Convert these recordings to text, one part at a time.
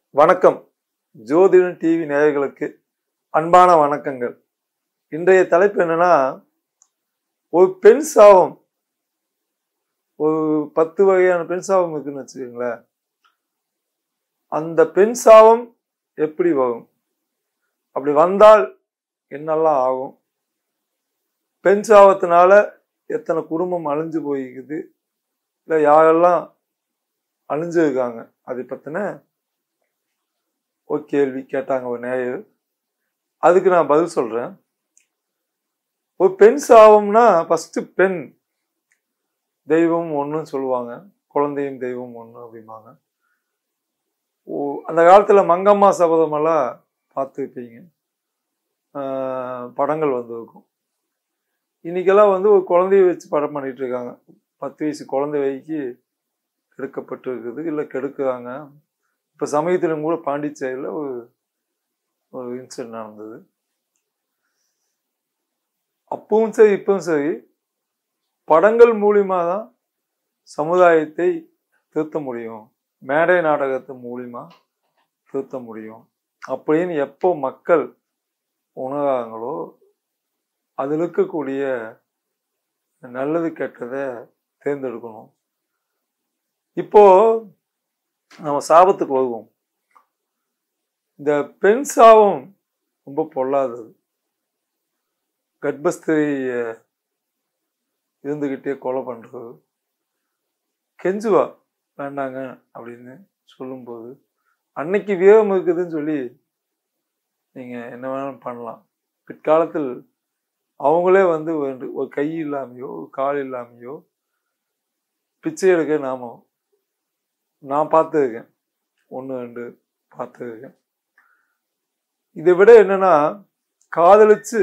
வணக்கம் ஜோதிடன் டிவி நேயர்களுக்கு அன்பான வணக்கங்கள் இன்றைய தலைப்பு என்னன்னா ஒரு பெண் சாபம் ஒரு பத்து வகையான பெண் சாபம் இருக்குன்னு வச்சுக்கோங்களேன் அந்த பெண் சாபம் எப்படி வரும் அப்படி வந்தால் என்னெல்லாம் ஆகும் பெண் சாபத்தினால எத்தனை குடும்பம் அழிஞ்சு போயிருக்குது இல்லை யாரெல்லாம் அழிஞ்சிருக்காங்க அதை பற்றின ஒரு கேள்வி கேட்டாங்க ஒரு நேயர் அதுக்கு நான் பதில் சொல்கிறேன் ஒரு பெண் சாபம்னா ஃபஸ்ட்டு பெண் தெய்வம் ஒன்றுன்னு சொல்லுவாங்க குழந்தையும் தெய்வம் ஒன்று அப்படிம்பாங்க ஓ அந்த காலத்தில் மங்கம்மா சபதமெல்லாம் பார்த்துருப்பீங்க படங்கள் வந்திருக்கும் இன்னைக்கெல்லாம் வந்து ஒரு குழந்தைய வச்சு படம் பண்ணிட்டு இருக்காங்க பத்து வயசு குழந்தை வைக்கு கெடுக்கப்பட்டு இருக்குது இல்லை கெடுக்குறாங்க இப்போ சமயத்திலும் கூட பாண்டிச்சேரியில் ஒரு ஒரு இன்சிடென்ட் நடந்தது அப்பவும் சரி இப்பவும் சரி படங்கள் மூலியமாக தான் சமுதாயத்தை திருத்த முடியும் மேடை நாடகத்து மூலியமா திருத்த முடியும் அப்படின்னு எப்போ மக்கள் உணராங்களோ அதில் இருக்கக்கூடிய நல்லது கெட்டதை தேர்ந்தெடுக்கணும் இப்போ நம்ம சாபத்துக்கு வருவோம் இந்த பெண் சாபம் ரொம்ப பொல்லாதது கர்ப்பஸ்திரிய இருந்துகிட்டே கொலை பண்றது கெஞ்சுவா வேண்டாங்க அப்படின்னு சொல்லும்போது அன்னைக்கு விவேகம் இருக்குதுன்னு சொல்லி நீங்க என்ன வேணாலும் பண்ணலாம் பிற்காலத்தில் அவங்களே வந்து ஒரு- ஒரு கை இல்லாமையோ ஒரு கால் இல்லாமையோ பிச்சை எடுக்க நாம நான் பார்த்துருக்கேன் ஒன்று ரெண்டு பார்த்துருக்கேன் இதை விட என்னன்னா காதலிச்சு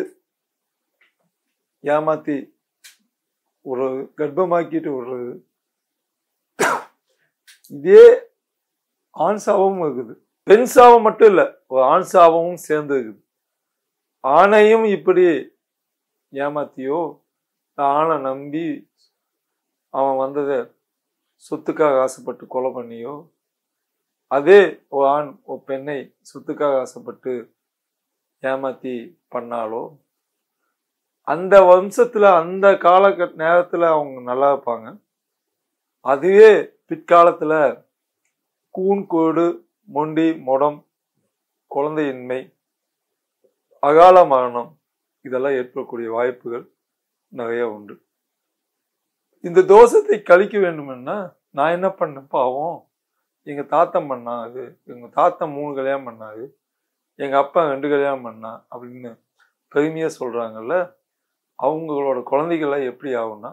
ஏமாத்தி ஒரு கர்ப்பமாக்கிட்டு விடுறது இதே ஆண் சாபமும் இருக்குது பெண் சாபம் மட்டும் இல்லை ஒரு ஆண் சாபமும் சேர்ந்து இருக்குது ஆணையும் இப்படி ஏமாத்தியோ ஆணை நம்பி அவன் வந்ததை சொத்துக்காக ஆசைப்பட்டு கொலை பண்ணியோ அதே ஒரு ஆண் ஒரு பெண்ணை சொத்துக்காக ஆசைப்பட்டு ஏமாத்தி பண்ணாலோ அந்த வம்சத்துல அந்த காலகட்ட நேரத்துல அவங்க நல்லா இருப்பாங்க அதுவே பிற்காலத்துல கூன் கோடு மொண்டி மொடம் குழந்தையின்மை அகால மரணம் இதெல்லாம் ஏற்படக்கூடிய வாய்ப்புகள் நிறைய உண்டு இந்த தோஷத்தை கழிக்க வேண்டுமென்னா நான் என்ன பண்ணேன் பாவம் எங்க தாத்தன் பண்ணா அது எங்க தாத்தன் மூணு கல்யாணம் பண்ணாரு எங்க அப்பா ரெண்டு கல்யாணம் பண்ணா அப்படின்னு பெருமையா சொல்றாங்கல்ல அவங்களோட குழந்தைகள்லாம் எப்படி ஆகும்னா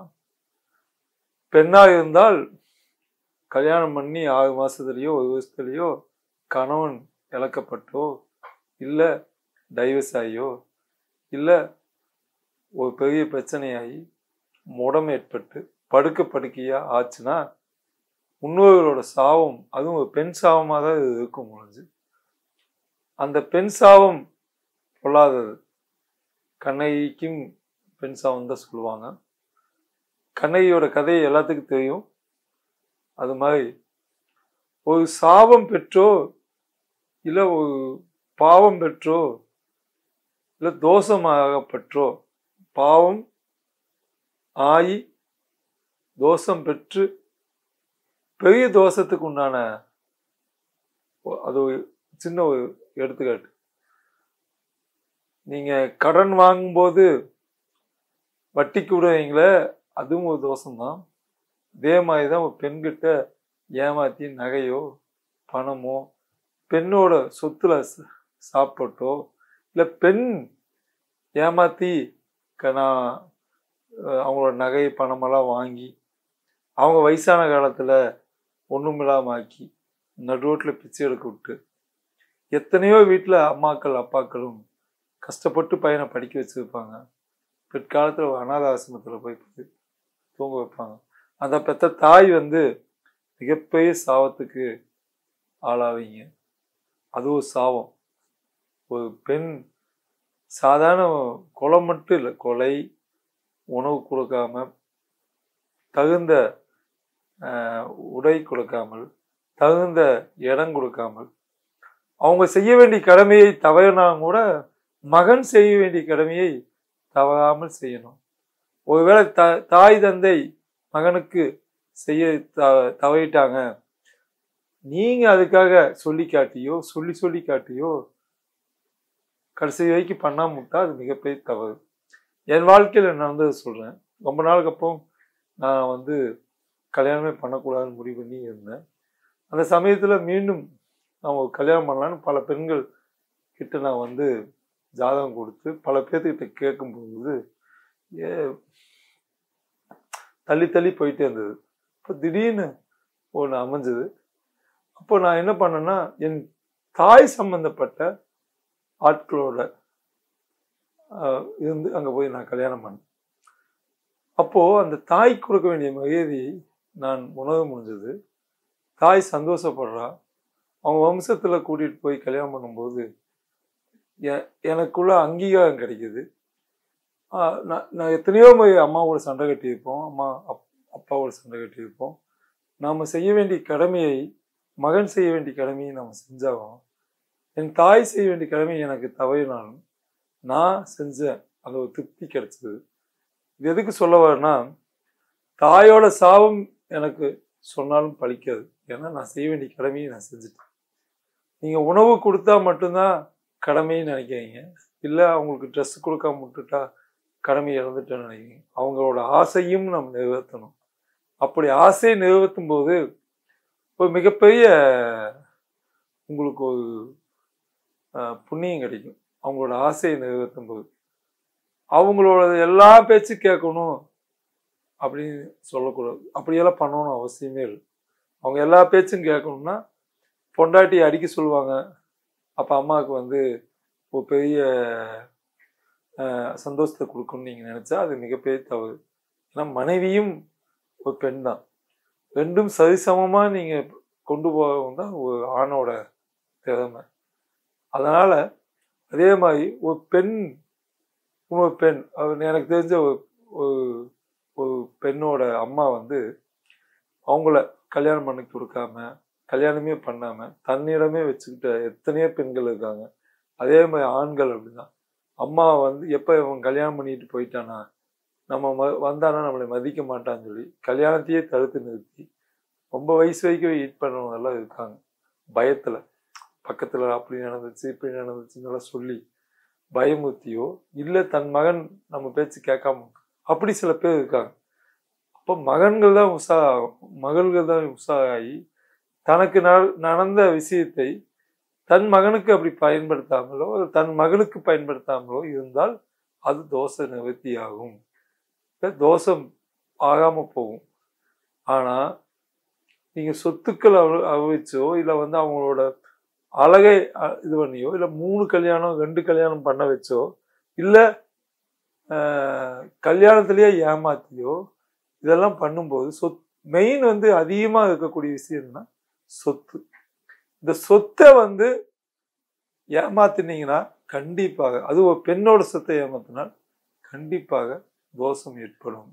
பெண்ணா இருந்தால் கல்யாணம் பண்ணி ஆறு மாசத்துலயோ ஒரு வருஷத்துலயோ கணவன் இழக்கப்பட்டோ இல்ல டைவர்ஸ் ஆகியோ இல்ல ஒரு பெரிய பிரச்சனையாகி முடம் ஏற்பட்டு படுக்க படுக்கையா ஆச்சுன்னா முன்னோர்களோட சாபம் அதுவும் ஒரு பெண் சாபமாக தான் இது இருக்கும் முடிஞ்சு அந்த பெண் சாபம் பொல்லாதது கண்ணகிக்கும் பெண் சாபம் தான் சொல்லுவாங்க கண்ணகியோட கதை எல்லாத்துக்கும் தெரியும் அது மாதிரி ஒரு சாபம் பெற்றோ இல்ல ஒரு பாவம் பெற்றோ இல்ல தோஷமாகப்பற்றோ பாவம் ஆகி தோஷம் பெற்று பெரிய தோஷத்துக்கு உண்டான ஒ- அது ஒரு சின்ன ஒரு எடுத்துக்காட்டு நீங்க கடன் வாங்கும்போது வட்டிக்கு விடுவீங்களே அதுவும் ஒரு தோஷம்தான் இதே மாதிரி தான் ஒரு பெண்கிட்ட ஏமாத்தி நகையோ பணமோ பெண்ணோட சொத்துல ச- சாப்பிட்டோ இல்லை பெண் ஏமாத்தி க- நான் அஹ், அவங்களோட நகை பணமெல்லாம் வாங்கி அவங்க வயசான காலத்துல ஒண்ணுமில்லாம ஆக்கி நடுரோட்ல பிச்சை எடுக்க விட்டு எத்தனையோ வீட்டுல அம்மாக்கள் அப்பாக்களும் கஷ்டப்பட்டு பையனை படிக்க வச்சிருப்பாங்க பிற்காலத்துல ஒரு அனாத ஆசிரமத்துல போய் போய் தூங்க வைப்பாங்க அந்த பெத்த தாய் வந்து மிகப்பெரிய சாபத்துக்கு ஆளாவீங்க அது ஒரு சாபம் ஒரு பெண் சாதாரண கொலை மட்டும் இல்லை கொலை உணவு கொடுக்காம தகுந்த ஆஹ், உடை கொடுக்காமல் தகுந்த இடம் கொடுக்காமல் அவங்க செய்ய வேண்டிய கடமையை தவறினா கூட மகன் செய்ய வேண்டிய கடமையை தவறாமல் செய்யணும் ஒருவேளை த தாய் தந்தை மகனுக்கு செய்ய த தவறிட்டாங்க நீங்க அதுக்காக சொல்லி காட்டியோ சொல்லி சொல்லி காட்டியோ கடைசி வரைக்கும் பண்ணாம விட்டா அது மிகப்பெரிய தவறு என் வாழ்க்கையில நடந்தது சொல்றேன் ரொம்ப நாளுக்கு அப்புறம் நான் வந்து கல்யாணமே பண்ணக்கூடாதுன்னு முடிவு பண்ணி இருந்தேன் அந்த சமயத்துல மீண்டும் நான் ஒரு கல்யாணம் பண்ணலான்னு பல பெண்கள் கிட்ட நான் வந்து ஜாதகம் கொடுத்து பல பேர்த்துக்கிட்ட கேட்கும்போது ஏ தள்ளி தள்ளி போயிட்டே இருந்தது இப்போ திடீர்னு ஒன்று அமைஞ்சது அப்போ நான் என்ன பண்ணேன்னா என் தாய் சம்பந்தப்பட்ட ஆட்களோட ஆஹ், இருந்து அங்கே போய் நான் கல்யாணம் பண்ணேன் அப்போ அந்த தாய் கொடுக்க வேண்டிய மரியாதையை நான் உணர முடிஞ்சது தாய் சந்தோஷப்படுறா அவங்க வம்சத்துல கூட்டிட்டு போய் கல்யாணம் பண்ணும்போது எ- எனக்குள்ள அங்கீகாரம் கிடைக்குது ஆஹ் நான் நான் எத்தனையோ முறை அம்மாவோட சண்டை கட்டியிருப்போம் அம்மா அப் அப்பாவோட சண்டை கட்டியிருப்போம் நாம செய்ய வேண்டிய கடமையை மகன் செய்ய வேண்டிய கடமையை நாம செஞ்சாகும் என் தாய் செய்ய வேண்டிய கடமை எனக்கு தவறினாலும் நான் செஞ்சேன் அது ஒரு திருப்தி கிடைச்சது இது எதுக்கு சொல்ல வரேன்னா தாயோட சாபம் எனக்கு சொன்னாலும் பலிக்காது ஏன்னா நான் செய்ய வேண்டிய கடமையை நான் செஞ்சுட்டேன் நீங்க உணவு கொடுத்தா மட்டும்தான் கடமைன்னு நினைக்கிறீங்க இல்லை அவங்களுக்கு ட்ரெஸ் கொடுக்காம விட்டுட்டா கடமை இழந்துட்டேன்னு நினைக்கிறீங்க அவங்களோட ஆசையும் நம்ம நிறைவேற்றணும் அப்படி ஆசையை நிறைவேற்றும் போது ஒரு மிகப்பெரிய உங்களுக்கு ஒரு அஹ், புண்ணியம் கிடைக்கும் அவங்களோட ஆசையை நிறைவேற்றும் போது அவங்களோட எல்லா பேச்சும் கேட்கணும் அப்படின்னு சொல்லக்கூடாது அப்படியெல்லாம் பண்ணணும்னு அவசியமே இல்லை அவங்க எல்லா பேச்சும் கேட்கணும்னா பொண்டாட்டி அடிக்க சொல்லுவாங்க அப்போ அம்மாவுக்கு வந்து ஒரு பெரிய அஹ், சந்தோஷத்தை கொடுக்கணும்னு நீங்கள் நினச்சா அது மிகப்பெரிய தவறு ஏன்னா மனைவியும் ஒரு பெண் தான் ரெண்டும் சரிசமமாக நீங்கள் கொண்டு போகவும் தான் ஒரு ஆணோட திறமை அதனால் அதே மாதிரி ஒரு பெண் ஒரு பெண் அவர் எனக்கு தெரிஞ்ச ஒரு ஒரு- ஒரு பெண்ணோட அம்மா வந்து அவங்கள கல்யாணம் பண்ணி கொடுக்காம கல்யாணமே பண்ணாம தன்னிடமே வச்சுக்கிட்ட எத்தனையோ பெண்கள் இருக்காங்க அதே மாதிரி ஆண்கள் அப்படிதான் அம்மா வந்து எப்ப இவன் கல்யாணம் பண்ணிட்டு போயிட்டானா நம்ம ம- வந்தானா நம்மளை மதிக்க மாட்டான்னு சொல்லி கல்யாணத்தையே தடுத்து நிறுத்தி ரொம்ப வயசு வரைக்கும் வெயிட் பண்ணவங்க எல்லாம் இருக்காங்க பயத்துல பக்கத்துல அப்படி நடந்துச்சு இப்படி நடந்துச்சுன்னு எல்லாம் சொல்லி பயமுறுத்தியோ இல்ல தன் மகன் நம்ம பேச்சு கேட்காம அப்படி சில பேர் இருக்காங்க அப்போ மகன்கள் தான் உஷா மகள்கள் தான் உஷாராகி தனக்கு நட- நடந்த விஷயத்தை தன் மகனுக்கு அப்படி பயன்படுத்தாமலோ அல்லது தன் மகளுக்கு பயன்படுத்தாமலோ இருந்தால் அது தோஷ நிவர்த்தி ஆகும் இல்ல தோஷம் ஆகாம போகும் ஆனா நீங்க சொத்துக்கள் அவ- அனுபவிச்சோ இல்ல வந்து அவங்களோட அழகை அ- இது பண்ணியோ இல்ல மூணு கல்யாணம் ரெண்டு கல்யாணம் பண்ண வச்சோ இல்ல ஆஹ், கல்யாணத்திலேயே ஏமாத்தியோ இதெல்லாம் பண்ணும்போது சொத் மெயின் வந்து அதிகமா இருக்கக்கூடிய விஷயம் என்னன்னா சொத்து இந்த சொத்தை வந்து ஏமாத்தினீங்கன்னா கண்டிப்பாக அது ஒரு பெண்ணோட சொத்தை ஏமாத்தினால் கண்டிப்பாக தோஷம் ஏற்படும்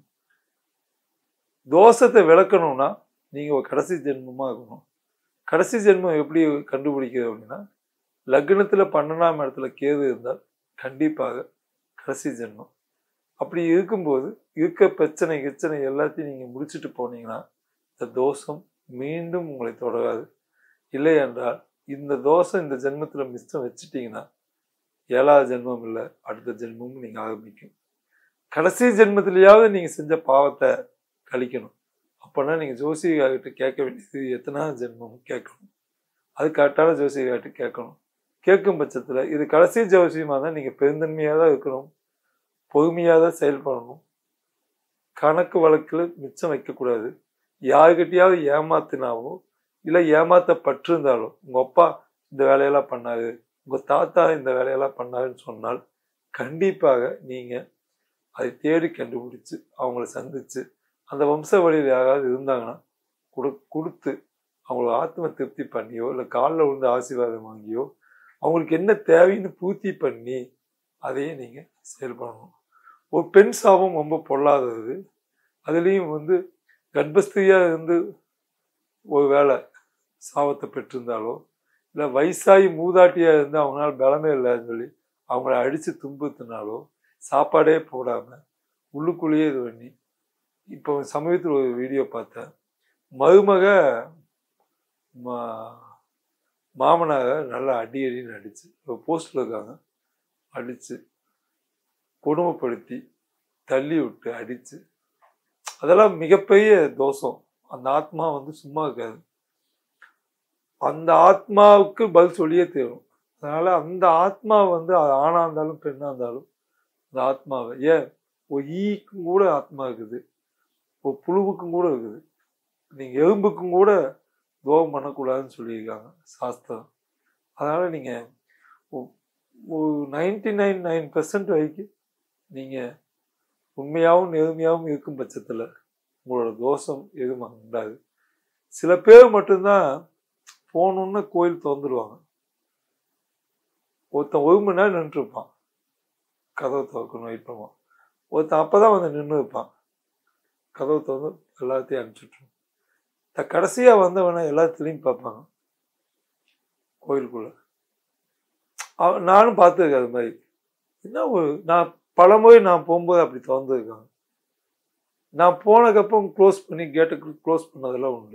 தோஷத்தை விளக்கணும்னா நீங்க ஒரு கடைசி ஜென்மமா இருக்கணும் கடைசி ஜென்மம் எப்படி கண்டுபிடிக்கிறது அப்படின்னா லக்னத்துல பன்னெண்டாம் இடத்துல கேது இருந்தால் கண்டிப்பாக கடைசி ஜென்மம் அப்படி இருக்கும்போது இருக்க பிரச்சனை கிச்சனை எல்லாத்தையும் நீங்க முடிச்சுட்டு போனீங்கன்னா இந்த தோஷம் மீண்டும் உங்களை தொடராது இல்லை என்றால் இந்த தோஷம் இந்த ஜென்மத்துல மிச்சம் வச்சுட்டீங்கன்னா ஏழாவது ஜென்மம் இல்லை அடுத்த ஜென்மமும் நீங்க ஆரம்பிக்கும் கடைசி ஜென்மத்திலேயாவது நீங்க செஞ்ச பாவத்தை கழிக்கணும் அப்போனா நீங்க ஜோசிகார்கிட்ட கேட்க வேண்டியது எத்தனாவது ஜென்மம் கேட்கணும் அது கரெக்டான ஜோசிகார்கிட்ட கேட்கணும் கேட்கும் பட்சத்துல இது கடைசி ஜோசியமா தான் நீங்க பெருந்தன்மையா தான் இருக்கணும் பொறுமையா தான் செயல்படணும் கணக்கு வழக்குல மிச்சம் வைக்கக்கூடாது யாருக்கிட்டையாவது ஏமாத்தினாவோ இல்லை ஏமாத்தப்பட்டிருந்தாலோ உங்க அப்பா இந்த வேலையெல்லாம் பண்ணாரு உங்க தாத்தா இந்த வேலையெல்லாம் பண்ணாருன்னு சொன்னால் கண்டிப்பாக நீங்க அதை தேடி கண்டுபிடிச்சு அவங்கள சந்திச்சு அந்த வம்ச வழியில் யாராவது இருந்தாங்கன்னா கொடு கொடுத்து அவங்கள ஆத்ம திருப்தி பண்ணியோ இல்லை காலில் விழுந்து ஆசீர்வாதம் வாங்கியோ அவங்களுக்கு என்ன தேவைன்னு பூர்த்தி பண்ணி அதையே நீங்கள் செயல்படணும் ஒரு பெண் சாபம் ரொம்ப பொல்லாதது அதுலேயும் வந்து கர்ப்பஸ்திரியாக இருந்து ஒரு வேளை சாபத்தை பெற்றிருந்தாலோ இல்லை வயசாகி மூதாட்டியாக இருந்து அவங்களால பலமே இல்லைன்னு சொல்லி அவங்கள அடித்து துன்புத்தினாலோ சாப்பாடே போடாமல் உள்ளுக்குள்ளேயே இது பண்ணி இப்போ சமீபத்தில் ஒரு வீடியோ பார்த்தேன் மருமக மா மாமனாக நல்லா அடி அடின்னு அடிச்சு இப்போ போஸ்டில் இருக்காங்க அடித்து கொடுமைப்படுத்தி தள்ளி விட்டு அடித்து அதெல்லாம் மிகப்பெரிய தோஷம் அந்த ஆத்மா வந்து சும்மா இருக்காது அந்த ஆத்மாவுக்கு பதில் சொல்லியே தீரும் அதனால அந்த ஆத்மா வந்து அது ஆணா இருந்தாலும் பெண்ணா இருந்தாலும் அந்த ஆத்மாவை ஏன் ஒரு ஈக்கும் கூட ஆத்மா இருக்குது ஒரு புழுவுக்கும் கூட இருக்குது நீங்க எறும்புக்கும் கூட துரோகம் பண்ணக்கூடாதுன்னு சொல்லியிருக்காங்க சாஸ்திரம் அதனால நீங்க ஒ- ஒரு நைன்டி நைன் நைன் பெர்சன்ட் வரைக்கும் நீங்க உண்மையாகவும் நேர்மையாகவும் இருக்கும் பட்சத்துல உங்களோட தோஷம் எதுவும் உண்டாது சில பேர் மட்டும்தான் போகணுன்னு கோயில் திறந்துருவாங்க ஒருத்தன் ஒரு மணி நேரம் நின்றுட்டு இருப்பான் கதவை திறக்கணும் வெயிட் பண்ணுவான் ஒருத்தன் அப்பதான் வந்து நின்று இருப்பான் கதவை திறந்து எல்லாத்தையும் அனுப்பிச்சுட்ருவான் த கடைசியா வந்தவனை எல்லாத்துலேயும் பார்ப்பாங்க கோயிலுக்குள்ள அவ- நானும் பார்த்துருக்கேன் அது மாதிரி என்ன ஒரு நான் பலமுறை நான் போகும்போது அப்படி திறந்துருக்காங்க நான் போனதுக்கப்புறம் க்ளோஸ் பண்ணி கேட்டுக்கு க்ளோஸ் பண்ணதெல்லாம் உண்டு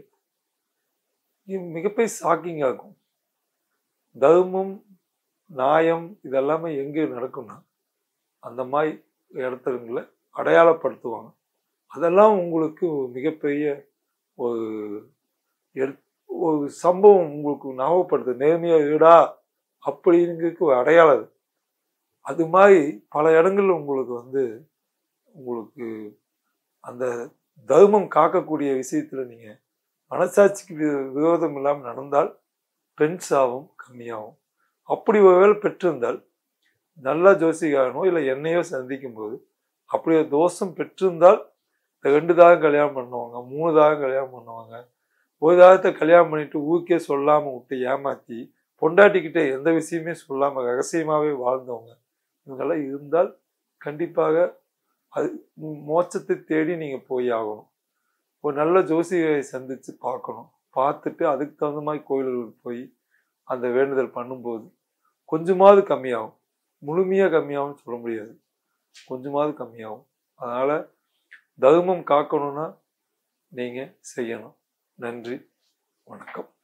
இது மிகப்பெரிய ஷாக்கிங்காக இருக்கும் தர்மம் நியாயம் இதெல்லாமே எங்கே நடக்கும்னா அந்த மாதிரி இடத்துங்களை அடையாளப்படுத்துவாங்க அதெல்லாம் உங்களுக்கு மிகப்பெரிய ஒரு எடு- ஒரு சம்பவம் உங்களுக்கு ஞாபகப்படுத்து நேர்மையா இருடா அப்படிங்கிறதுக்கு ஒரு அடையாளம் அது. அது மாதிரி பல இடங்கள்ல உங்களுக்கு வந்து உங்களுக்கு அந்த தர்மம் காக்கக்கூடிய விஷயத்துல நீங்க மனசாட்சிக்கு வி- விரோதம் இல்லாமல் நடந்தால் பெண் சாபம் கம்மியாகும் அப்படி ஒருவேளை பெற்றிருந்தால் நல்ல ஜோசிகாரனோ இல்லை என்னையோ சந்திக்கும் போது அப்படி ஒரு தோஷம் பெற்றிருந்தால் இந்த ரெண்டு தாகம் கல்யாணம் பண்ணுவாங்க மூணு தாகம் கல்யாணம் பண்ணுவாங்க ஒரு தாகத்தை கல்யாணம் பண்ணிட்டு ஊருக்கே சொல்லாம விட்டு ஏமாத்தி பொண்டாட்டிக்கிட்ட எந்த விஷயமே சொல்லாம ரகசியமாவே வாழ்ந்தவங்க இவங்கெல்லாம் இருந்தால் கண்டிப்பாக அது மு- மோட்சத்தை தேடி நீங்க போய் ஆகணும் ஒரு நல்ல ஜோசிகரை சந்திச்சு பார்க்கணும் பார்த்துட்டு அதுக்கு தகுந்த மாதிரி கோயில்களுக்கு போய் அந்த வேண்டுதல் பண்ணும்போது கொஞ்சமாவது கம்மியாகும் முழுமையாக கம்மியாகும்னு சொல்ல முடியாது கொஞ்சமாவது கம்மியாகும் அதனால தர்மம் காக்கணும்னா நீங்க செய்யணும் நன்றி வணக்கம்